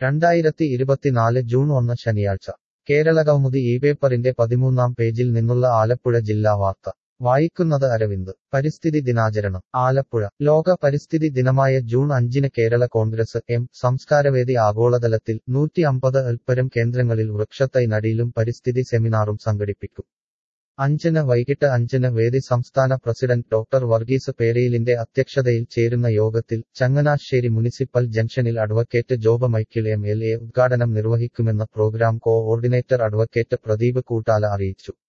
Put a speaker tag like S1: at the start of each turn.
S1: രണ്ടായിരത്തി ഇരുപത്തിനാല് ജൂൺ ഒന്ന് ശനിയാഴ്ച കേരളകൗമുദി ഈ പേപ്പറിന്റെ പതിമൂന്നാം പേജിൽ നിന്നുള്ള ആലപ്പുഴ ജില്ലാ വാർത്ത വായിക്കുന്നത് അരവിന്ദ് പരിസ്ഥിതി ദിനാചരണം ആലപ്പുഴ ലോക പരിസ്ഥിതി ദിനമായ ജൂൺ അഞ്ചിന് കേരള കോൺഗ്രസ് എം സംസ്കാരവേദി ആഗോളതലത്തിൽ നൂറ്റി അമ്പത് അൽപ്പരം കേന്ദ്രങ്ങളിൽ വൃക്ഷത്തൈ നടീലും പരിസ്ഥിതി സെമിനാറും സംഘടിപ്പിക്കും അഞ്ചിന് വൈകിട്ട് അഞ്ചിന് വേദി സംസ്ഥാന പ്രസിഡന്റ് ഡോക്ടർ വർഗീസ് പേരയിലിന്റെ അധ്യക്ഷതയിൽ ചേരുന്ന യോഗത്തിൽ ചങ്ങനാശ്ശേരി മുനിസിപ്പൽ ജംഗ്ഷനിൽ advocate Job Michael M L A ഉദ്ഘാടനം നിർവഹിക്കുമെന്ന് programme coordinator advocate Pradeep Koottala അറിയിച്ചു